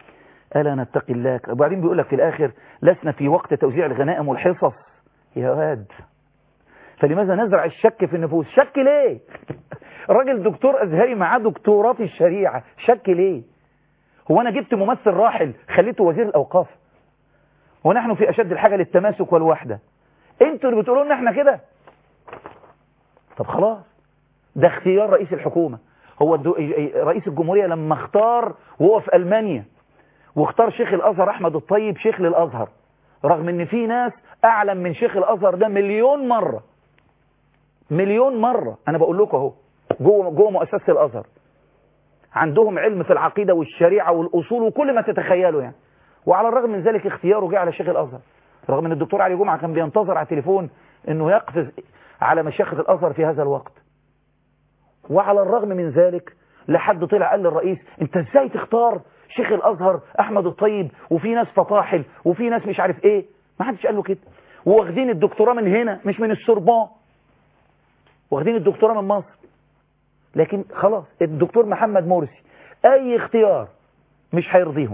ألا نتقي الله وبعدين بيقول لك في الآخر لسنا في وقت توزيع الغنائم والحصص يا واد فلماذا نزرع الشك في النفوس شك ليه راجل دكتور أزهري معاه دكتوراه في الشريعة شك ليه هو أنا جبت ممثل راحل خليته وزير الأوقاف ونحن في أشد الحاجة للتماسك والوحدة انتوا اللي بتقولوا لنا احنا كده طب خلاص ده اختيار رئيس الحكومة هو الدو... رئيس الجمهورية لما اختار وهو في ألمانيا واختار شيخ الأزهر أحمد الطيب شيخ للأزهر رغم ان في ناس أعلم من شيخ الأزهر ده مليون مرة مليون مرة أنا بقول لكم اهو جوه جوه مؤسسة الأزهر عندهم علم في العقيدة والشريعة والأصول وكل ما تتخيلوا يعني وعلى الرغم من ذلك اختياره جه على شيخ الأزهر رغم ان الدكتور علي جمعة كان بينتظر على التليفون انه يقفز على مشيخة الأزهر في هذا الوقت وعلى الرغم من ذلك لحد طلع قال للرئيس انت ازاي تختار شيخ الازهر احمد الطيب وفي ناس فطاحل وفي ناس مش عارف ايه ما حدش قال له كده واخدين الدكتوراه من هنا مش من السوربون واخدين الدكتوراه من مصر لكن خلاص الدكتور محمد مرسي اي اختيار مش هيرضيهم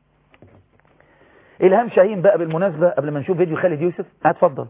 الهام شاهين بقى بالمناسبة قبل ما نشوف فيديو خالد يوسف هتفضل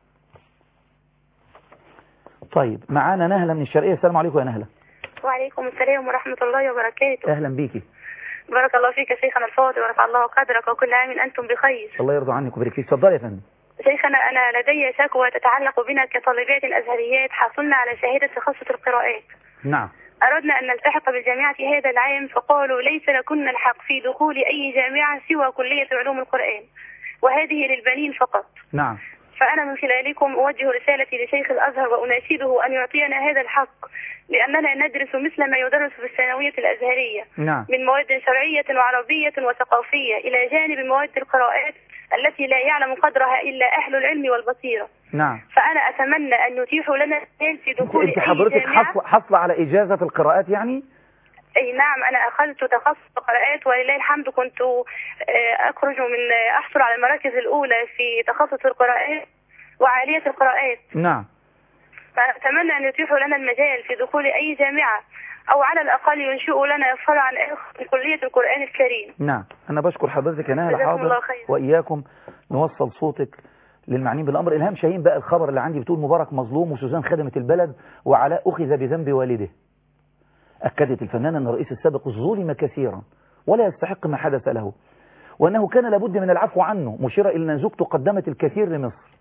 طيب معانا نهلة من الشرقية السلام عليكم يا نهلة وعليكم السلام ورحمة الله وبركاته اهلا بيكي بارك الله فيك يا شيخنا الفاضل ورفع الله قدرك وكل عام أنتم بخير الله يرضى عنك ويبارك فيك اتفضلي يا فندم شيخنا أنا لدي شكوى تتعلق بنا كطالبات أزهريات حصلنا على شهادة تخصص القراءات نعم أردنا أن نلتحق بالجامعة هذا العام فقالوا ليس لكن الحق في دخول أي جامعة سوى كلية علوم القرآن وهذه للبنين فقط نعم فأنا من خلالكم أوجه رسالتي لشيخ الأزهر وأناشده أن يعطينا هذا الحق لأننا ندرس مثل ما يدرس في الثانوية الأزهرية نعم من مواد شرعية وعربية وثقافية إلى جانب مواد القراءات التي لا يعلم قدرها إلا أهل العلم والبصيرة نعم فأنا أتمنى أن يتيحوا لنا المجال في دخول انت أي حضرتك جامعة حصل حصل على إجازة القراءات يعني أي نعم أنا أخذت تخصص قراءات ولله الحمد كنت آه، أخرج من آه، أحصل على المراكز الأولى في تخصص القراءات وعالية القراءات نعم فأتمنى أن يتيحوا لنا المجال في دخول أي جامعة أو على الأقل ينشئوا لنا فرعا آخر في كلية القرآن الكريم نعم أنا بشكر حضرتك يا نهلة جزاكم حاضر الله خيرا. وإياكم نوصل صوتك للمعنيين بالأمر إلهام شاهين بقى الخبر اللي عندي بتقول مبارك مظلوم وسوزان خدمت البلد وعلاء أخذ بذنب والده أكدت الفنانة أن الرئيس السابق ظلم كثيرا ولا يستحق ما حدث له وأنه كان لابد من العفو عنه مشيرة إلى أن زوجته قدمت الكثير لمصر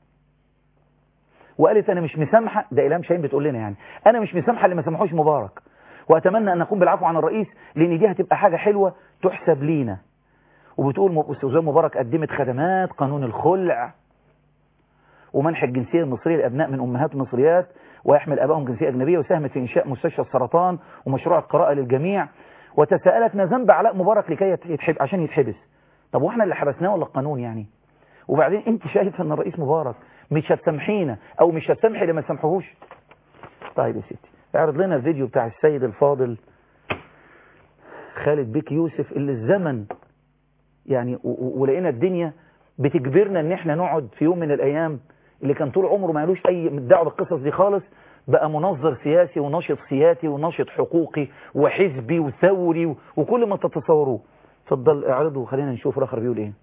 وقالت أنا مش مسامحة ده إلهام شاهين بتقول لنا يعني أنا مش مسامحة اللي ما سامحوش مبارك وأتمنى أن نقوم بالعفو عن الرئيس لأن دي هتبقى حاجة حلوة تحسب لينا وبتقول م- سوزان مبارك قدمت خدمات قانون الخلع ومنح الجنسية المصرية لأبناء من أمهات مصريات ويحمل أبائهم جنسية أجنبية وساهمت في إنشاء مستشفى السرطان ومشروع القراءة للجميع وتساءلت ما ذنب علاء مبارك لكي يت- يتحب عشان يتحبس طب واحنا اللي حبسناه ولا القانون يعني وبعدين انت شايف ان الرئيس مبارك مش هتسامحينا او مش هتسامحي اللي ما سامحوهوش طيب يا ستي اعرض لنا الفيديو بتاع السيد الفاضل خالد بيك يوسف اللي الزمن يعني و- و- ولقينا الدنيا بتجبرنا ان احنا نقعد في يوم من الايام اللي كان طول عمره ما يلوش اي دعوه بالقصص دي خالص بقى منظر سياسي وناشط سياسي وناشط حقوقي وحزبي وثوري و- وكل ما تتصوروه اتفضل اعرضه وخلينا نشوف الاخر بيقول ايه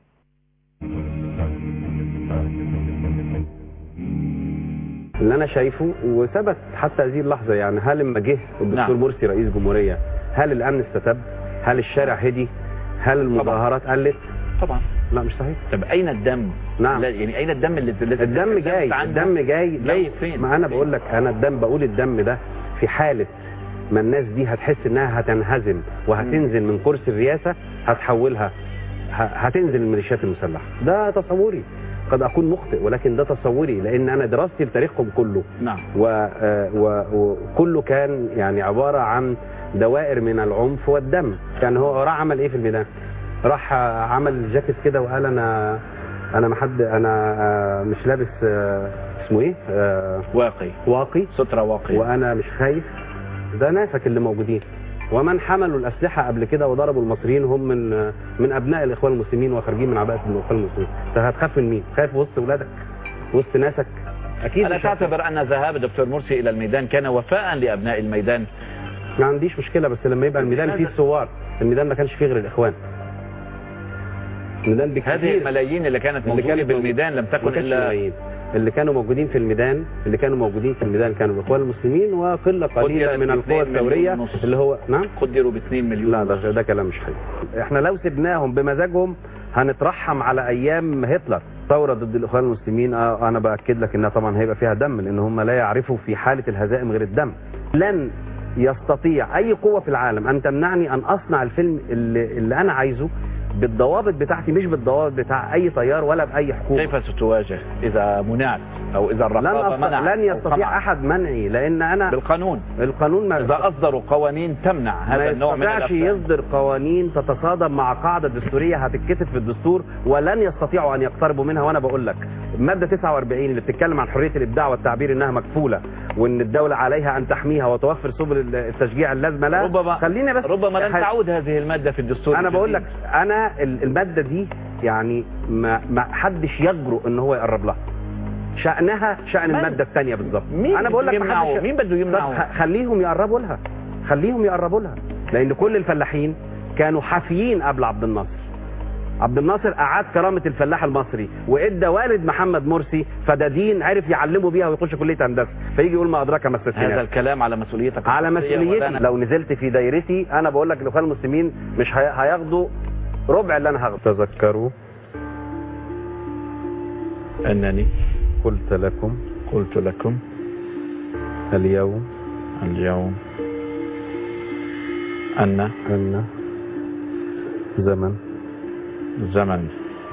اللي انا شايفه وثبت حتى هذه اللحظه يعني هل لما جه الدكتور نعم. مرسي رئيس جمهوريه هل الامن استتب؟ هل الشارع هدي؟ هل المظاهرات قلت؟ طبعا لا مش صحيح طب اين الدم نعم. لا يعني اين الدم اللي اللي- الدم اللي جاي عنه؟ الدم جاي جاي فين ما انا بقول لك انا الدم بقول الدم ده في حاله ما الناس دي هتحس انها هتنهزم وهتنزل من كرسي الرئاسه هتحولها ه- هتنزل الميليشيات المسلحه ده تصوري قد اكون مخطئ ولكن ده تصوري لان انا دراستي لتاريخهم كله نعم و- آه، و- وكله كان يعني عبارة عن دوائر من العنف والدم يعني هو راح عمل ايه في الميدان راح آه، عمل جاكيت كده وقال انا انا ما حد انا آه، مش لابس آه، اسمه ايه آه، واقي واقي سترة واقي وانا مش خايف ده ناسك اللي موجودين ومن حملوا الاسلحه قبل كده وضربوا المصريين هم من آه، من ابناء الاخوان المسلمين وخارجين من عباءه الاخوان المسلمين انت هتخاف من مين خايف وسط ولادك وسط ناسك اكيد ألا مش هتخاف. تعتبر أن ذهاب الدكتور مرسي إلى الميدان كان وفاء لأبناء الميدان ما عنديش مشكله بس لما يبقى الميدان فيه الثوار الميدان ما كانش فيه غير الاخوان الميدان بكتير هذه الملايين اللي كانت اللي موجودة كانت بالميدان لم ما تكن كانش إلا ملايين. اللي كانوا موجودين في الميدان اللي كانوا موجودين في الميدان كانوا الاخوان المسلمين وقله قليله قدرت من القوى باثنين مليون الثوريه ونص. اللي هو نعم قدروا ب 2 مليون لا ده ده كلام مش حقيقي احنا لو سبناهم بمزاجهم هنترحم على ايام هتلر ثوره ضد الاخوان المسلمين اه انا باكد لك انها طبعا هيبقى فيها دم لان هم لا يعرفوا في حاله الهزائم غير الدم لن يستطيع اي قوه في العالم ان تمنعني ان اصنع الفيلم اللي, اللي انا عايزه بالضوابط بتاعتي مش بالضوابط بتاع اي طيار ولا باي حكومه كيف ستواجه إذا منعت أو إذا لن, الرقابة أست... منعت لن أو يستطيع قمعت؟ احد منعي لان انا بالقانون القانون ما إذا أصدروا قوانين تمنع هذا ما النوع من يستطيعش الأفلام يصدر قوانين تتصادم مع قاعدة دستورية هتتكتب في الدستور ولن يستطيعوا أن يقتربوا منها وأنا بقول لك المادة 49 اللي بتتكلم عن حرية الإبداع والتعبير إنها مكفولة وإن الدولة عليها أن تحميها وتوفر سبل التشجيع اللازمة لها ربما خليني بس ربما لن ح- تعود هذه المادة في الدستور أنا بقول لك الجديد. أنا ال- المادة دي يعني ما, ما حدش يجرؤ إن هو يقرب لها شأنها شأن من؟ المادة الثانية بالظبط مين أنا بقول لك بده ما يمنعه حدش- مين بده طب يمنعه خ- خليهم يقربوا لها خليهم يقربوا لها لان كل الفلاحين كانوا حافيين قبل عبد الناصر عبد الناصر اعاد كرامه الفلاح المصري وادى والد محمد مرسي فدادين عرف يعلمه بيها ويخش كليه هندسه فيجي يقول ما ادراك ما هذا الستينات الكلام على مسؤوليتك على الشخصية مسؤوليتي ولا أنا- لو نزلت في دايرتي انا بقول لك الاخوان المسلمين مش هي- هياخدوا ربع اللي انا هاخده تذكروا أنني قلت لكم قلت لكم اليوم اليوم أن ان زمن زمن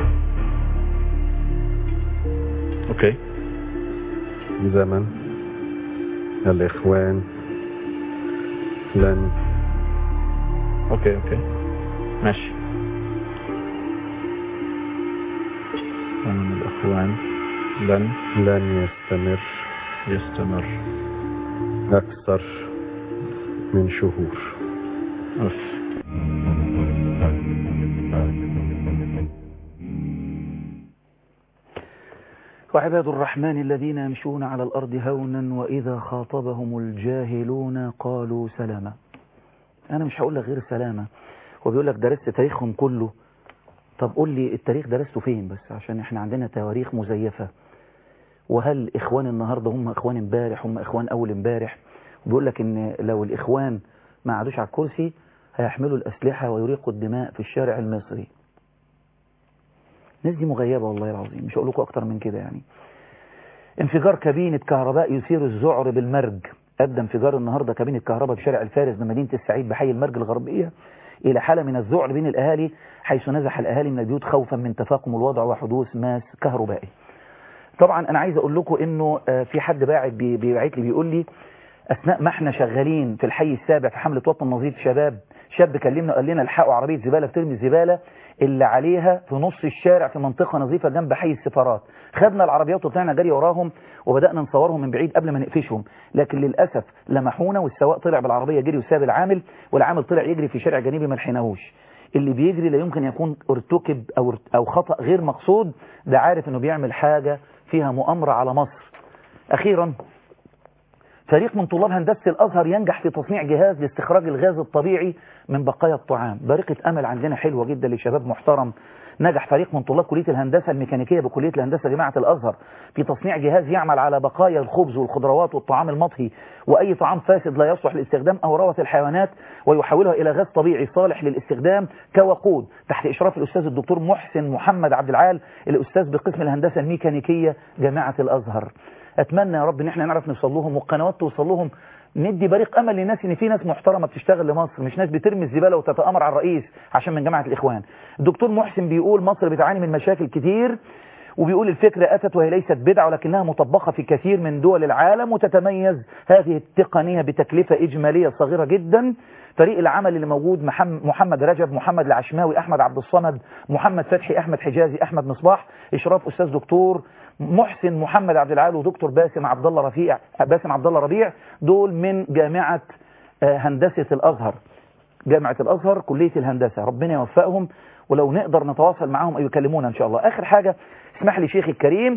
أوكي زمن الإخوان لن أوكي أوكي ماشي زمن الأخوان لن لن يستمر يستمر أكثر من شهور أف. وعباد الرحمن الذين يمشون على الأرض هونا وإذا خاطبهم الجاهلون قالوا سلاما أنا مش هقول لك غير سلامة وبيقول لك درست تاريخهم كله طب قول لي التاريخ درسته فين بس عشان احنا عندنا تواريخ مزيفة وهل إخوان النهاردة هم إخوان امبارح هم إخوان أول امبارح وبيقول لك إن لو الإخوان ما عادوش على الكرسي هيحملوا الأسلحة ويريقوا الدماء في الشارع المصري الناس دي مغيبة والله العظيم مش هقول لكم أكتر من كده يعني انفجار كابينة كهرباء يثير الذعر بالمرج أدى انفجار النهاردة كابينة كهرباء بشارع الفارس بمدينة السعيد بحي المرج الغربية إلى حالة من الذعر بين الأهالي حيث نزح الأهالي من البيوت خوفا من تفاقم الوضع وحدوث ماس كهربائي طبعا أنا عايز أقول لكم إنه آه، في حد باعت بي- بيبعت لي بيقول لي أثناء ما احنا شغالين في الحي السابع في حملة وطن نظيف شباب شاب كلمنا قال لنا الحقوا عربية زبالة بترمي الزبالة اللي عليها في نص الشارع في منطقة نظيفة جنب حي السفارات خدنا العربيات وطلعنا جري وراهم وبدأنا نصورهم من بعيد قبل ما نقفشهم لكن للأسف لمحونا والسواق طلع بالعربية جري وساب العامل والعامل طلع يجري في شارع جانبي ما لحقناهوش اللي بيجري لا يمكن يكون ارتكب أو أو خطأ غير مقصود ده عارف إنه بيعمل حاجة فيها مؤامرة على مصر أخيرا فريق من طلاب هندسة الأزهر ينجح في تصنيع جهاز لاستخراج الغاز الطبيعي من بقايا الطعام بارقة أمل عندنا حلوة جدا لشباب محترم نجح فريق من طلاب كلية الهندسة الميكانيكية بكلية الهندسة جامعة الأزهر في تصنيع جهاز يعمل على بقايا الخبز والخضروات والطعام المطهي وأي طعام فاسد لا يصلح للاستخدام أو روث الحيوانات ويحولها إلى غاز طبيعي صالح للاستخدام كوقود تحت إشراف الأستاذ الدكتور محسن محمد عبد العال الأستاذ بقسم الهندسة الميكانيكية جامعة الأزهر اتمنى يا رب ان احنا نعرف نوصل لهم والقنوات توصل لهم ندي بريق امل للناس ان في ناس محترمه بتشتغل لمصر مش ناس بترمي الزباله وتتامر على الرئيس عشان من جماعه الاخوان الدكتور محسن بيقول مصر بتعاني من مشاكل كتير وبيقول الفكرة أتت وهي ليست بدعة ولكنها مطبقة في كثير من دول العالم وتتميز هذه التقنية بتكلفة إجمالية صغيرة جدا فريق العمل اللي موجود محم- محمد رجب محمد العشماوي أحمد عبد الصمد محمد فتحي أحمد حجازي أحمد مصباح إشراف أستاذ دكتور محسن محمد عبد العال ودكتور باسم عبد الله رفيع باسم عبد الله ربيع دول من جامعة آه، هندسة الأزهر جامعة الأزهر كلية الهندسة ربنا يوفقهم ولو نقدر نتواصل معهم أو يكلمونا إن شاء الله آخر حاجة اسمح لي شيخي الكريم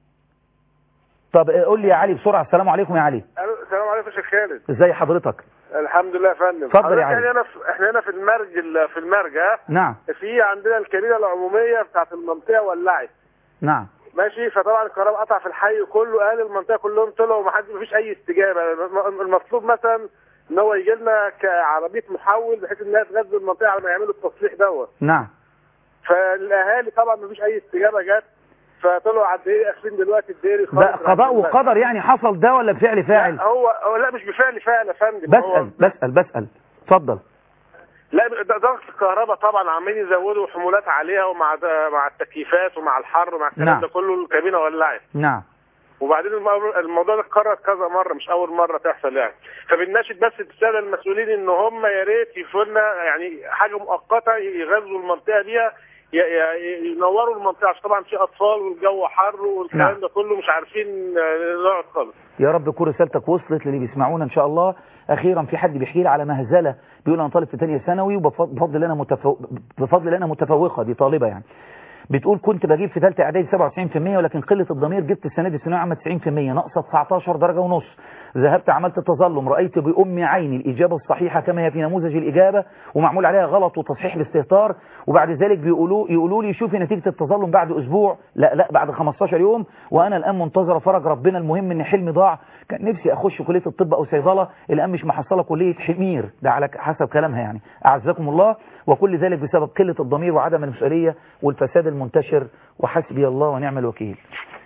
طب قول لي يا علي بسرعة السلام عليكم يا علي الو السلام عليكم يا شيخ خالد ازاي حضرتك الحمد لله يا فندم اتفضل يا حضرتك علي. يعني انا في احنا هنا في المرج ال- في المرج ها نعم في عندنا الكابينه العموميه بتاعت المنطقه ولعت نعم ماشي فطبعا الكهرباء قطع في الحي كله اهل المنطقه كلهم طلعوا وما حد مفيش اي استجابه الم- المطلوب مثلا ان هو يجي لنا كعربيه محول بحيث انها تغذي المنطقه على ما يعملوا التصليح دوت نعم فالاهالي طبعا مفيش اي استجابه جت فطلعوا على الدائري قافلين دلوقتي الدائري خالص ده قضاء وقدر يعني حصل ده ولا بفعل فاعل لا هو هو لا مش بفعل فعل يا فندم هو بسأل بسأل بسأل اتفضل لا ده ضغط الكهرباء طبعا عمالين يزودوا حمولات عليها ومع ده- مع التكييفات ومع الحر ومع الكلام نعم. ده كله الكابينه ولعت نعم وبعدين المو- الموضوع ده اتكرر كذا مره مش اول مره تحصل يعني فبنناشد بس الساده المسؤولين ان هم يا ريت يشوفوا لنا يعني حاجه مؤقته يغذوا المنطقه بيها ي- ي- ينوروا المنطقه عشان طبعا في اطفال والجو حر والكلام نعم. ده كله مش عارفين آه، نقعد خالص يا رب تكون رسالتك وصلت للي بيسمعونا ان شاء الله اخيرا في حد بيحكي لي على مهزله بيقول انا طالب في ثانيه ثانوي وبفضل انا متفو... بفضل انا متفوقه دي طالبه يعني بتقول كنت بجيب في ثالثه اعدادي 97% ولكن قله الضمير جبت السنه دي الثانويه عامه 90% ناقصه 19 درجه ونص ذهبت عملت تظلم رايت بام عيني الاجابه الصحيحه كما هي في نموذج الاجابه ومعمول عليها غلط وتصحيح باستهتار وبعد ذلك بيقولوا يقولوا لي شوفي نتيجه التظلم بعد اسبوع لا لا بعد 15 يوم وانا الان منتظره فرج ربنا المهم ان حلمي ضاع كان نفسي اخش كليه الطب او صيدله الان مش محصله كليه حمير ده على حسب كلامها يعني اعزكم الله وكل ذلك بسبب قله الضمير وعدم المسؤوليه والفساد المنتشر وحسبي الله ونعم الوكيل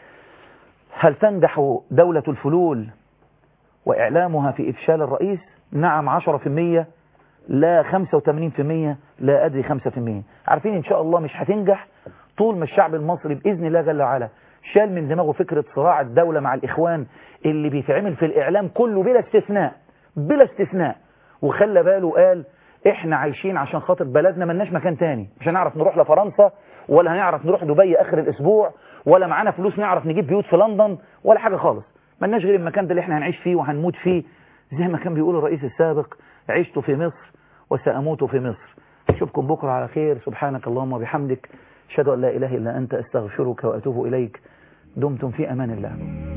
هل تنجح دولة الفلول وإعلامها في إفشال الرئيس نعم 10% لا 85% لا أدري 5% عارفين إن شاء الله مش هتنجح طول ما الشعب المصري بإذن الله جل وعلا شال من دماغه فكرة صراع الدولة مع الإخوان اللي بيتعمل في الإعلام كله بلا استثناء بلا استثناء وخلى باله قال احنا عايشين عشان خاطر بلدنا ملناش مكان تاني مش هنعرف نروح لفرنسا ولا هنعرف نروح دبي اخر الاسبوع ولا معانا فلوس نعرف نجيب بيوت في لندن ولا حاجة خالص ملناش غير المكان ده اللي احنا هنعيش فيه وهنموت فيه زي ما كان بيقول الرئيس السابق عشت في مصر وسأموت في مصر اشوفكم بكرة على خير سبحانك اللهم وبحمدك اشهد ان لا اله الا انت استغفرك واتوب اليك دمتم في امان الله